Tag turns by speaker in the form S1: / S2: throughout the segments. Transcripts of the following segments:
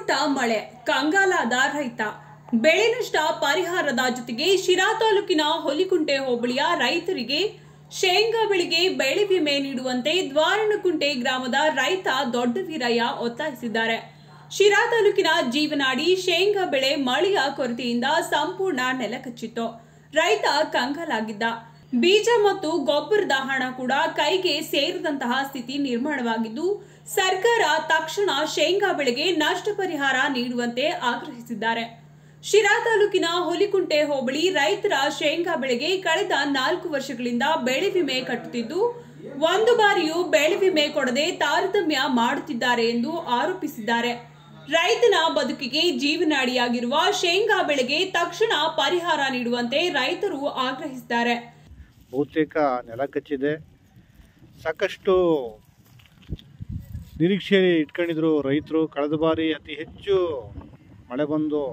S1: ಕೈಕೊಟ್ಟ ಮಳೆ ಕಂಗಾಲಾದ ರೈತ ಬೆಳೆ ನಷ್ಟ ಪರಿಹಾರದ ಜೊತೆಗೆ ಶಿರಾ ತಾಲೂಕಿನ ಹೊಲಿಕುಂಟೆ ಹೋಬಳಿಯ ರೈತರಿಗೆ ಶೇಂಗಾ ಬೆಳೆಗೆ ಬೆಳೆ ವಿಮೆ ನೀಡುವಂತೆ ದ್ವಾರಣಕುಂಟೆ ಗ್ರಾಮದ ರೈತ ದೊಡ್ಡ ವೀರಯ್ಯ ಒತ್ತಾಯಿಸಿದ್ದಾರೆ ಶಿರಾ ತಾಲೂಕಿನ ಜೀವನಾಡಿ ಶೇಂಗಾ ಬೆಳೆ ಮಳೆಯ ಕೊರತೆಯಿಂದ ಸಂಪೂರ್ಣ ನೆಲಕಚ್ಚಿತ್ತು ರೈತ ಕಂಗಾಲಾಗಿದ್ದ ಬೀಜ ಮತ್ತು ಗೊಬ್ಬರದ ಹಣ ಕೂಡ ಕೈಗೆ ಸೇರದಂತಹ ಸ್ಥಿತಿ ನಿರ್ಮಾಣವಾಗಿದ್ದು ಸರ್ಕಾರ ತಕ್ಷಣ ಶೇಂಗಾ ಬೆಳೆಗೆ ನಷ್ಟ ಪರಿಹಾರ ನೀಡುವಂತೆ ಆಗ್ರಹಿಸಿದ್ದಾರೆ ಶಿರಾ ತಾಲೂಕಿನ ಹುಲಿಕುಂಟೆ ಹೋಬಳಿ ರೈತರ ಶೇಂಗಾ ಬೆಳೆಗೆ ಕಳೆದ ನಾಲ್ಕು ವರ್ಷಗಳಿಂದ ಬೆಳೆ ವಿಮೆ ಕಟ್ಟುತ್ತಿದ್ದು ಒಂದು ಬಾರಿಯೂ ಬೆಳೆ ವಿಮೆ ಕೊಡದೆ ತಾರತಮ್ಯ ಮಾಡುತ್ತಿದ್ದಾರೆ ಎಂದು ಆರೋಪಿಸಿದ್ದಾರೆ ರೈತನ ಬದುಕಿಗೆ ಜೀವನಾಡಿಯಾಗಿರುವ ಶೇಂಗಾ ಬೆಳೆಗೆ ತಕ್ಷಣ ಪರಿಹಾರ ನೀಡುವಂತೆ ರೈತರು ಆಗ್ರಹಿಸಿದ್ದಾರೆ
S2: ಬಹುತೇಕ ನೆಲ ಕಚ್ಚಿದೆ ಸಾಕಷ್ಟು ನಿರೀಕ್ಷೆ ಇಟ್ಕೊಂಡಿದ್ರು ರೈತರು ಕಳೆದ ಬಾರಿ ಅತಿ ಹೆಚ್ಚು ಮಳೆ ಬಂದು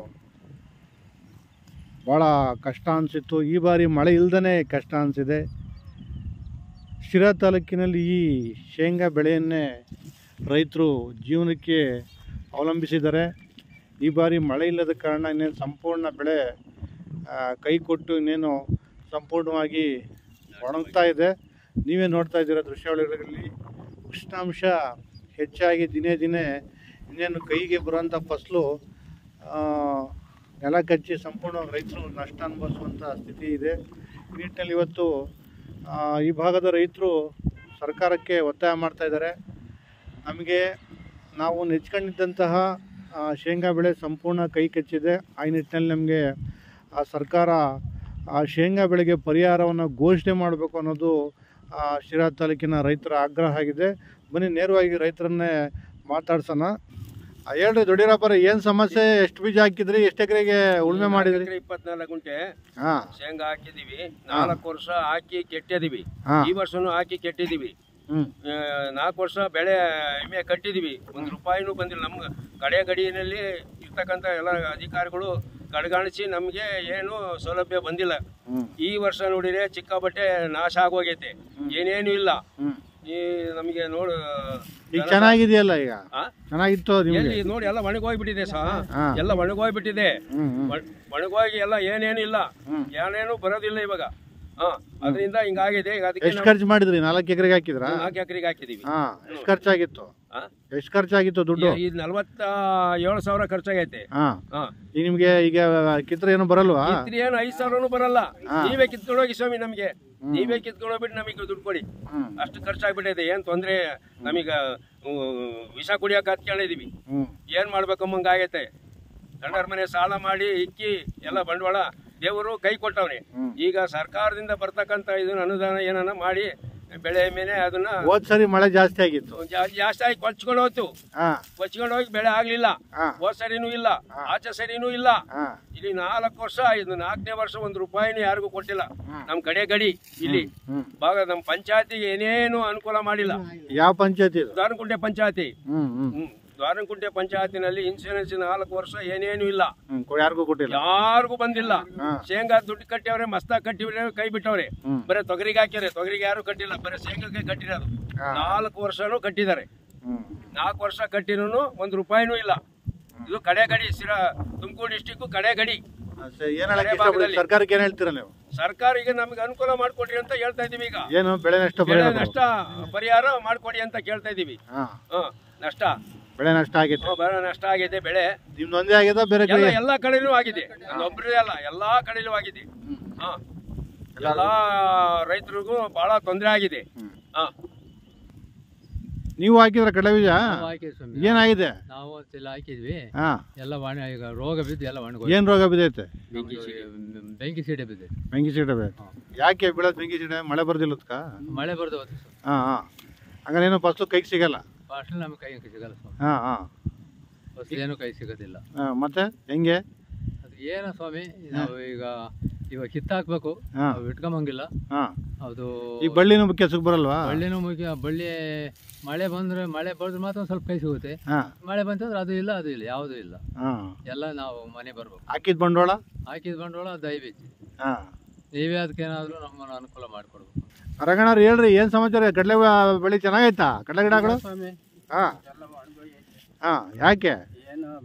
S2: ಭಾಳ ಕಷ್ಟ ಅನಿಸಿತ್ತು ಈ ಬಾರಿ ಮಳೆ ಇಲ್ದೇ ಕಷ್ಟ ಅನಿಸಿದೆ ಶಿರಾ ತಾಲೂಕಿನಲ್ಲಿ ಈ ಶೇಂಗಾ ಬೆಳೆಯನ್ನೇ ರೈತರು ಜೀವನಕ್ಕೆ ಅವಲಂಬಿಸಿದ್ದಾರೆ ಈ ಬಾರಿ ಮಳೆ ಇಲ್ಲದ ಕಾರಣ ಇನ್ನೇನು ಸಂಪೂರ್ಣ ಬೆಳೆ ಆ, ಕೈ ಕೊಟ್ಟು ಇನ್ನೇನು ಸಂಪೂರ್ಣವಾಗಿ ಒಣಗ್ತಾ ಇದೆ ನೀವೇ ನೋಡ್ತಾ ಇದ್ದೀರ ದೃಶ್ಯಾವಳಿಗಳಲ್ಲಿ ಉಷ್ಣಾಂಶ ಹೆಚ್ಚಾಗಿ ದಿನೇ ದಿನೇ ಇನ್ನೇನು ಕೈಗೆ ಬರುವಂಥ ಫಸಲು ನೆಲ ಕಚ್ಚಿ ಸಂಪೂರ್ಣ ರೈತರು ನಷ್ಟ ಅನುಭವಿಸುವಂಥ ಸ್ಥಿತಿ ಇದೆ ಈ ನಿಟ್ಟಿನಲ್ಲಿ ಇವತ್ತು ಆ, ಈ ಭಾಗದ ರೈತರು ಸರ್ಕಾರಕ್ಕೆ ಒತ್ತಾಯ ಮಾಡ್ತಾ ಇದ್ದಾರೆ ನಮಗೆ ನಾವು ನೆಚ್ಕೊಂಡಿದ್ದಂತಹ ಆ, ಶೇಂಗಾ ಬೆಳೆ ಸಂಪೂರ್ಣ ಕೈ ಕಚ್ಚಿದೆ ಆ ನಿಟ್ಟಿನಲ್ಲಿ ನಮಗೆ ಆ ಸರ್ಕಾರ ಆ ಶೇಂಗಾ ಬೆಳೆಗೆ ಪರಿಹಾರವನ್ನು ಘೋಷಣೆ ಮಾಡಬೇಕು ಅನ್ನೋದು ಆ, ಶಿರಾ ತಾಲೂಕಿನ ರೈತರ ಆಗ್ರಹ ಆಗಿದೆ ಬನ್ನಿ ನೇರವಾಗಿ ರೈತರನ್ನೇ ಮಾತಾಡ್ಸೋಣ ಆ, ಹೇಳ್ರಿ ದೊಡ್ಡಿರಪ್ಪರ ಏನು ಸಮಸ್ಯೆ ಎಷ್ಟು ಬೀಜ ಹಾಕಿದ್ರಿ ಎಷ್ಟು ಎಕರೆಗೆ ಉಳುಮೆ ಮಾಡಿದ್ರಿ
S3: ಎಕರೆ ಇಪ್ಪತ್ನಾಲ್ಕು ಗುಂಟೆ
S2: ಹಾಂ
S3: ಶೇಂಗಾ ಹಾಕಿದೀವಿ ನಾಲ್ಕು ವರ್ಷ ಹಾಕಿ ಕೆಟ್ಟಿದೀವಿ
S2: ಹಾ.
S3: ಈ ವರ್ಷನೂ ಹಾಕಿ ಕೆಟ್ಟಿದೀವಿ
S2: ಹ್ಞೂ
S3: ಆ, ನಾಲ್ಕು ವರ್ಷ ಬೆಳೆ ವಿಮೆ ಕಟ್ಟಿದೀವಿ ಒಂದು ರೂಪಾಯಿನೂ ಬಂದಿಲ್ಲ ನಮ್ಮ ಕಡೆ ಗಡಿಯಲ್ಲಿ ಇರ್ತಕ್ಕಂಥ ಎಲ್ಲ ಅಧಿಕಾರಿಗಳು ಕಡೆಗಾಣಿಸಿ ನಮಗೆ ಏನು ಸೌಲಭ್ಯ ಬಂದಿಲ್ಲ
S2: ಹ್ಞೂ
S3: ಈ ವರ್ಷ ನೋಡಿದ್ರೆ ಚಿಕ್ಕಾಬಟ್ಟೆ ನಾಶ ಆಗೋಗೈತೆ ಏನೇನು ಇಲ್ಲ
S2: ಹ್ಞೂ
S3: ಈ ನಮಗೆ ನೋಡು
S2: ಈಗ ಚೆನ್ನಾಗಿದೆಯಲ್ಲ ಈಗ
S3: ಆ?
S2: ಚೆನ್ನಾಗಿತ್ತು ನಿಮಗೆ
S3: ಎಲ್ಲಿ ನೋಡಿ ಎಲ್ಲ ಒಣಗೋಗ್ಬಿಟ್ಟಿದೆ ಸಹ
S2: ಹಾ.
S3: ಎಲ್ಲ ಒಣಗೋಗ್ಬಿಟ್ಟಿದೆ
S2: ಹ್ಞೂ ಹ್ಞೂ
S3: ಒಣ- ಒಣಗೋಗಿ ಎಲ್ಲ ಏನೇನು ಇಲ್ಲ
S2: ಹ್ಮ್.
S3: ಏನೇನು ಬರೋದಿಲ್ಲ ಇವಾಗ ಹಾ ಅದರಿಂದ ಹಿಂಗಾಗಿದೆ ಈಗ ಅದಕ್ಕೆ
S2: ಎಷ್ಟು ಖರ್ಚು ಮಾಡಿದ್ರಿ ನಾಲ್ಕು ಎಕರೆಗೆ ಹಾಕಿದ್ರಾ
S3: ನಾವು ನಾಲ್ಕು ಎಕರೆಗೆ ಹಾಕಿದೀವಿ
S2: ಹಾ ಎಷ್ಟು ಖರ್ಚಾಗಿತ್ತು
S3: ಹಾ?
S2: ಎಷ್ಟು ಖರ್ಚಾಗಿತ್ತು ದುಡ್ಡು
S3: ಈ ನಲ್ವತ್ತ ಏಳು ಸಾವಿರ ಖರ್ಚಾಗೈತೆ
S2: ಹಾ
S3: ಹಾ
S2: ಈಗ ನಿಮ್ಗೆ ಈಗ ಕಿತ್ರ ಏನು ಬರಲ್ವಾ
S3: ಕಿತ್ರಿ ಏನು ಐದು ಸಾವಿರನು ಬರಲ್ಲ
S2: ಹಾ.
S3: ನೀವೇ ಕಿತ್ಕೊಂಡೋಗಿ ಸ್ವಾಮಿ ನಮಗೆ ನೀವೇ ಕಿತ್ಕೊಂಡೋಗ್ಬಿಟ್ಟು ನಮಗೆ ದುಡ್ಡು ಕೊಡಿ
S2: ಹ್ಮ್
S3: ಅಷ್ಟು ಖರ್ಚಾಗ್ಬಿಟ್ಟಿದೆ ಏನ್ ತೊಂದ್ರೆ ನಮೀಗ ಹ್ಮ್, ವಿಷ ಕುಡಿಯಕ್ಕೆ ಹತ್ಕೊಂಡಿದೀವಿ
S2: ಹ್ಮ್
S3: ಏನ್ ಮಾಡ್ಬೇಕಂಬಂಗ ಆಗೈತೆ ಗಂಡರ ಮನೆ ಸಾಲ ಮಾಡಿ ಇಕ್ಕಿ ಎಲ್ಲ ಬಂಡವಾಳ ದೇವರು ಕೈ ಕೊಟ್ಟವ್ರೆ
S2: ಹ್ಮ್.
S3: ಈಗ ಸರ್ಕಾರದಿಂದ ಬರ್ತಕ್ಕಂಥ ಇದನ್ನ ಅನುದಾನ ಏನನ್ನ ಮಾಡಿ ಬೆಳೆ ಮೇಲೆ ಅದನ್ನ
S2: ಹೋದ್ ಸರಿ ಮಳೆ ಜಾಸ್ತಿ ಆಗಿತ್ತು
S3: ಜಾ- ಜಾಸ್ತಿ ಆಗಿ ಕೊಚ್ಕೊಂಡು ಹೋಯ್ತು
S2: ಹಾ
S3: ಕೊಚ್ಕೊಂಡು ಹೋಗಿ ಬೆಳೆ ಆಗ್ಲಿಲ್ಲ
S2: ಹಾ
S3: ಹೋದ್ ಸರಿನೂ ಇಲ್ಲ ಆಚೆ ಸರಿನೂ ಇಲ್ಲ
S2: ಹಾ
S3: ಇಲ್ಲಿ ನಾಲ್ಕು ವರ್ಷ ಇದು ನಾಲ್ಕನೇ ವರ್ಷ ಒಂದು ರೂಪಾಯಿನೂ ಯಾರಿಗೂ ಕೊಟ್ಟಿಲ್ಲ ನಮ್ ಕಡೆ ಗಡಿ ಇಲ್ಲಿ
S2: ಹ್ಮ್
S3: ಭಾಗ ನಮ್ಮ ಪಂಚಾಯತಿಗೆ ಏನೇನು ಅನುಕೂಲ ಮಾಡಿಲ್ಲ
S2: ಯಾವ ಪಂಚಾಯತಿ ಇದು
S3: ದ್ವಾರನಕುಂಟೆ ಪಂಚಾಯತಿ
S2: ಹ್ಮ್ ಹ್ಮ್
S3: ಹ್ಮ್ ದ್ವಾರನಕುಂಟೆ ಪಂಚಾಯತಿನಲ್ಲಿ ಇನ್ಸೂರೆನ್ಸ್ ನಾಲ್ಕು ವರ್ಷ ಏನೇನು ಇಲ್ಲ
S2: ಹ್ಮ್ ಕೊ- ಯಾರಿಗೂ ಕೊಟ್ಟಿಲ್ಲ
S3: ಯಾರಿಗೂ ಬಂದಿಲ್ಲ
S2: ಹಾ.
S3: ಶೇಂಗಾ ದುಡ್ಡು ಕಟ್ಟಿಯವ್ರೆ ಮಸ್ತಾಗ್ ಕಟ್ಟಿವ್ರೆ ಕೈ ಬಿಟ್ಟವ್ರೆ
S2: ಹ್ಮ್.
S3: ಬರೀ ತೊಗರಿಗೆ ಹಾಕ್ಯಾರೆ ತೊಗರಿಗೆ ಯಾರು ಕಟ್ಟಿಲ್ಲ ಬರೀ ಶೇಂಗಾಕ್ಕೆ ಕಟ್ಟಿರೋದು
S2: ಹಾ.
S3: ನಾಲ್ಕು ವರ್ಷನೂ ಕಟ್ಟಿದ್ದಾರೆ
S2: ಹ್ಮ್
S3: ನಾಲ್ಕು ವರ್ಷ ಕಟ್ಟಿನೂ ಒಂದು ರೂಪಾಯಿನೂ ಇಲ್ಲ ಇದು ಕಡೆ ಗಡಿ ಸಿರಾ ತುಮಕೂರು ಡಿಸ್ಟಿಕ್ ಕಡೆ ಗಡಿ
S2: ಅಷ್ಟೇ, ಏನ್ ಹೇಳಕ್
S3: ಬೇರೆ
S2: ಇಷ್ಟಪಡ್ತೀರಿ
S3: ಭಾಗದಲ್ಲಿ.
S2: ಸರ್ಕಾರಕ್ಕೆ ಏನ್ ಹೇಳ್ತೀರಾ ನೀವು
S3: ಸರ್ಕಾರ ಈಗ ನಮ್ಗೆ ಅನುಕೂಲ ಮಾಡ್ಕೊಡ್ರಿ ಅಂತ ಹೇಳ್ತಾ ಇದೀವಿ ಈಗ
S2: ಏನು ಬೆಳೆ ನಷ್ಟ
S3: ಬೆಳೆ
S2: ಪರಿಹಾರ
S3: ನಷ್ಟ ಪರಿಹಾರ ಮಾಡ್ಕೊಡಿ ಅಂತ ಕೇಳ್ತಾ ಇದೀವಿ
S2: ಹಾ
S3: ಹ ನಷ್ಟ
S2: ಬೆಳೆ ನಷ್ಟ ಆಗಿತ್ತು
S3: ಹ್ಮ್, ಬೆಳೆ ನಷ್ಟ ಆಗಿದೆ ಬೆಳೆ
S2: ನಿಮ್ದು ಒಂದೇ ಆಗ್ಯದ ಬೇರೆ
S3: ಎಲ್ಲ
S2: ಕಡೆ
S3: ಎಲ್ಲಾ ಕಡೆನೂ ಆಗಿದೆ ಒಬ್ಬರೇ ಅಲ್ಲ ಎಲ್ಲಾ ಕಡೆನೂ ಆಗಿದೆ
S2: ಹ್ಮ್.
S3: ಹಾ ಎಲ್ಲಾ ರೈತರಿಗೂ ಬಹಳ ತೊಂದರೆ ಆಗಿದೆ
S2: ಹ್ಮ್.
S3: ಹಾ
S2: ನೀವು ಹಾಕಿದ್ರ ಕಡಲೆ ಬೀಜ
S4: ನಾವು ಹಾಕಿದ್ವಿ ಸ್ವಾಮಿ
S2: ಏನಾಗಿದೆ
S4: ನಾವು ಒಂದ್ಸಲ ಹಾಕಿದ್ವಿ
S2: ಹಾ
S4: ಎಲ್ಲ ಒಣ ಈಗ ರೋಗ ಬಿದ್ದು ಎಲ್ಲ ಒಣಗೋಯ್ತು
S2: ಏನ್ ರೋಗ ಬಿದ್ದೈತೆ
S4: ನಮ್ದು ಬೆಂಕಿ ಸೀಟೆ ಬಿದ್ದಿದೆ
S2: ಬೆಂಕಿ ಸೀಟ ಬೇಕು ಯಾಕೆ ಬೀಳೋದು ಬೆಂಕಿ ಸೀಟ ಮಳೆ ಬರ್ದಿಲ್ಲದ್ಕ
S4: ಮಳೆ ಬರ್ದು ಹೋಯ್ತು ಸ್ವಾಮಿ
S2: ಹಾಂ ಹಾಂ ಹಂಗಾರೆ ಏನೋ ಫಸ್ಲು ಕೈಗೆ ಸಿಗಲ್ಲ
S4: ಫಸ್ಟ್ ನಮ್ಗೆ ಕೈ ಸಿಗಲ್ಲ ಸ್ವಾಮಿ
S2: ಹಾಂ ಹಾಂ
S4: ಫಸ್ಟ್ ಏನು ಕೈ ಸಿಗೋದಿಲ್ಲ
S2: ಹಾಂ ಮತ್ತೆ ಹೆಂಗೆ
S4: ಅದು ಏನೋ ಸ್ವಾಮಿ ನಾವು ಈಗ ಇವಾಗ ಕಿತ್ತಾಕ್ಬೇಕು
S2: ಹಾ.
S4: ನಾವು ಇಟ್ಕೊಂಬಂಗಿಲ್ಲ
S2: ಹಾಂ
S4: ಅದು
S2: ಈ ಬಳ್ಳಿನೂ ಕೆಸಕ್ಕೆ ಬರಲ್ವಾ
S4: ಬಳ್ಳಿನೂ ಮುಖ್ಯ ಬಳ್ಳಿ ಮಳೆ ಬಂದ್ರೆ ಮಳೆ ಬಂದ್ರೆ ಮಾತ್ರ ಒಂದ್ ಸ್ವಲ್ಪ ಕೈ ಸಿಗುತ್ತೆ
S2: ಹಾಂ
S4: ಮಳೆ ಬಂತಂದ್ರೆ ಅದು ಇಲ್ಲ ಅದು ಇಲ್ಲ ಯಾವುದೂ ಇಲ್ಲ
S2: ಹಾಂ
S4: ಎಲ್ಲ ನಾವು ಮನೆ ಬರ್ಬೇಕು
S2: ಹಾಕಿದ ಬಂಡವಾಳ
S4: ಹಾಕಿದ ಬಂಡವಾಳ ದಯವಿಟ್ಟು
S2: ಹಾಂ
S4: ನೀವೇ ಅದಕ್ಕೇನಾದ್ರೂ ನಮ್ಮನ್ನು ಅನುಕೂಲ ಮಾಡಿಕೊಡ್ಬೇಕು
S2: ರಂಗಣ್ಣವ್ರು ಹೇಳ್ರಿ ಏನು ಸಮಾಚಾರ ಕಡಲೆ ಬೆಳೆ ಚೆನ್ನಾಗೈತಾ ಕಡಲೆ ಗಿಡಗಳು
S5: ಸ್ವಾಮಿ
S2: ಹಾಂ
S5: ಎಲ್ಲ ಒಣಗೋಗಿ
S2: ಹಾಂ ಯಾಕೆ
S5: ಏನು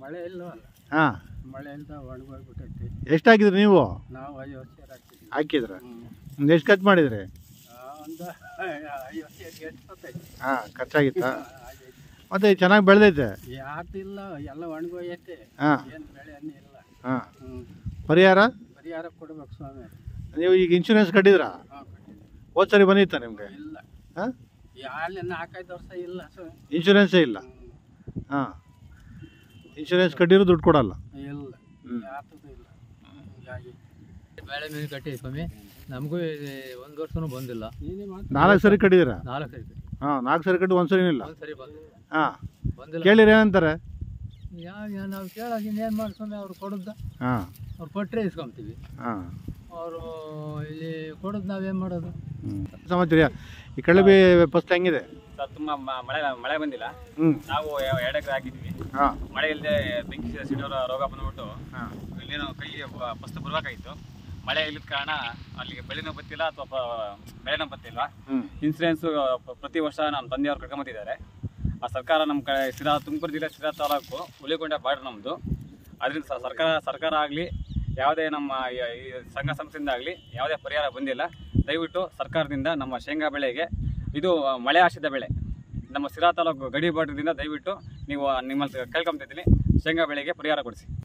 S4: ಮಳೆ ಇಲ್ಲವಲ್ಲ
S2: ಹಾಂ
S4: ಮಳೆ ಇಲ್ದ ಒಣಗೋಗ್ಬಿಟ್ಟೈತಿ
S2: ಎಷ್ಟು ಹಾಕಿದ್ರಿ ನೀವು
S4: ನಾವು ಐವತ್ತು ಸೇರು ಹಾಕ್ತಿದ್ವಿ
S2: ಹಾಕಿದ್ರ ಎಷ್ಟು ಖರ್ಚು ಮಾಡಿದ್ರಿ
S4: ಒಂದು ಐವತ್ತು ಸೇರಿಗೆ ಎಷ್ಟಾಯ್ತು
S2: ಹಾಂ ಖರ್ಚಾಗಿತ್ತಾ ಮತ್ತೆ ಚೆನ್ನಾಗಿ ಬೆಳೆದೈತೆ
S4: ಯಾತಿಲ್ಲ ಎಲ್ಲ ಒಣಗೋಗೈತೆ
S2: ಹಾಂ
S4: ಏನು ಬೆಳೆನೇ ಇಲ್ಲ
S2: ಹಾಂ
S4: ಹ್ಞೂ
S2: ಪರಿಹಾರ
S4: ಪರಿಹಾರ ಕೊಡ್ಬೇಕು ಸ್ವಾಮಿ
S2: ನೀವು ಈಗ ಇನ್ಶೂರೆನ್ಸ್ ಕಟ್ಟಿದ್ರಾ
S4: ಹಾಂ ಕೊಟ್ಟಿದ್ದೀವಿ
S2: ಹೋದ್ ಸರಿ ಬಂದಿತ್ತಾ ನಿಮಗೆ
S4: ಇಲ್ಲ
S2: ಹಾಂ
S4: ಯಾಳೆ ನಾಲ್ಕೈದು ವರ್ಷ ಇಲ್ಲ ಸ್ವಾಮಿ
S2: ಇನ್ಶೂರೆನ್ಸೇ ಇಲ್ಲ ಹಾಂ ಇನ್ಶೂರೆನ್ಸ್ ಕಟ್ಟಿರೋ ದುಡ್ಡು ಕೊಡಲ್ಲ
S4: ಇಲ್ಲ
S2: ಹ್ಮ್.
S4: ಯಾತದು ಇಲ್ಲ ಹೀಗಾಗಿ ಬೆಳೆ ಮೇಲೆ ಕಟ್ಟಿದ್ವಿ ಸ್ವಾಮಿ ನಮಗೂ ಒಂದು ವರ್ಷನೂ ಬಂದಿಲ್ಲ
S2: ನಾಲ್ಕು ಸರಿ ಕಟ್ಟಿದ್ದೀರಾ
S4: ನಾಲ್ಕು ಸರಿ
S2: ಹಾಂ ನಾಲ್ಕು ಸರಿ ಕಟ್ಟಿ ಒಂದು ಸರಿನೂ ಇಲ್ಲ
S4: ಒಂದು ಸರಿ ಬಂದಿಲ್ಲ
S2: ಹಾಂ
S4: ಬಂದಿಲ್ಲ
S2: ಕೇಳಿರಿ ಏನಂತಾರೆ
S4: ಯಾವ ನಾವು ಕೇಳಾಗ ಇನ್ನೇನು ಮಾಡಿ ಸ್ವಾಮಿ ಅವ್ರು ಕೊಡುದ
S2: ಹಾಂ
S4: ಅವ್ರು ಕೊಟ್ಟರೆ ಇಸ್ಕೊಂತೀವಿ
S2: ಹಾಂ
S4: ಅವರು ಇಲ್ಲಿ ಕೊಡೋದು ನಾವೇನು ಮಾಡೋದು
S2: ಸಮಾಚಾರ ಈ ಕಳ್ಳಬಿ ಫಸ್ಟ್ ಹೆಂಗಿದೆ
S5: ಸರ್ ತುಂಬ ಮ- ಮಳೆ ಮಳೆ ಬಂದಿಲ್ಲ
S2: ಹ್ಞೂ
S5: ನಾವು ಎ- ಎರಡು ಎಕರೆ ಹಾಕಿದ್ವಿ
S2: ಹಾಂ
S5: ಮಳೆ ಇಲ್ಲದೆ ಬೆಂಕಿ ಸಿಡೋರ ರೋಗ ಬಂದ್ಬಿಟ್ಟು
S2: ಹಾಂ
S5: ಇಲ್ಲೇನೋ ಕೈಗೆ ಫಸ್ಟ್ ಬರಬೇಕಾಗಿತ್ತು ಮಳೆ ಇಲ್ಲದ ಕಾರಣ ಅಲ್ಲಿಗೆ ಬೆಳೆನೂ ಬತ್ತಿಲ್ಲ ಅಥವಾ ಬೆಳೆನೂ ಬತ್ತಿಲ್ಲ
S2: ಹ್ಞೂ
S5: ಇನ್ಸೂರೆನ್ಸು ಪ್ರತಿ ವರ್ಷ ನಮ್ಮ ತಂದೆಯವರು ಕರ್ಕೊಂಬತ್ತಿದ್ದಾರೆ ಆ ಸರ್ಕಾರ ನಮ್ಮ ಕಡೆ ಸಿರಾ ತುಮಕೂರು ಜಿಲ್ಲೆ ಸಿರಾ ತಾಲೂಕು ಹುಲಿಕೊಂಡ ಬಾರ್ಡರ್ ನಮ್ಮದು ಅದರಿಂದ ಸ- ಸರ್ಕಾರ ಸರ್ಕಾರ ಆಗಲಿ ಯಾವುದೇ ನಮ್ಮ ಈ- ಈ ಸಂಘ ಸಂಸ್ಥೆಯಿಂದ ಆಗಲಿ ಯಾವುದೇ ಪರಿಹಾರ ಬಂದಿಲ್ಲ ದಯವಿಟ್ಟು ಸರ್ಕಾರದಿಂದ ನಮ್ಮ ಶೇಂಗಾ ಬೆಳೆಗೆ ಇದು ಮಳೆ ಆಶ್ರಿತ ಬೆಳೆ ನಮ್ಮ ಸಿರಾ ತಾಲೂಕು ಗಡಿ ಬಾರ್ಡ್ರದಿಂದ ದಯವಿಟ್ಟು ನೀವು ನಿಮ್ಮಲ್ಲಿ ಕೇಳ್ಕೊಂತಿದ್ದೀನಿ ಶೇಂಗಾ ಬೆಳೆಗೆ ಪರಿಹಾರ ಕೊಡಿಸಿ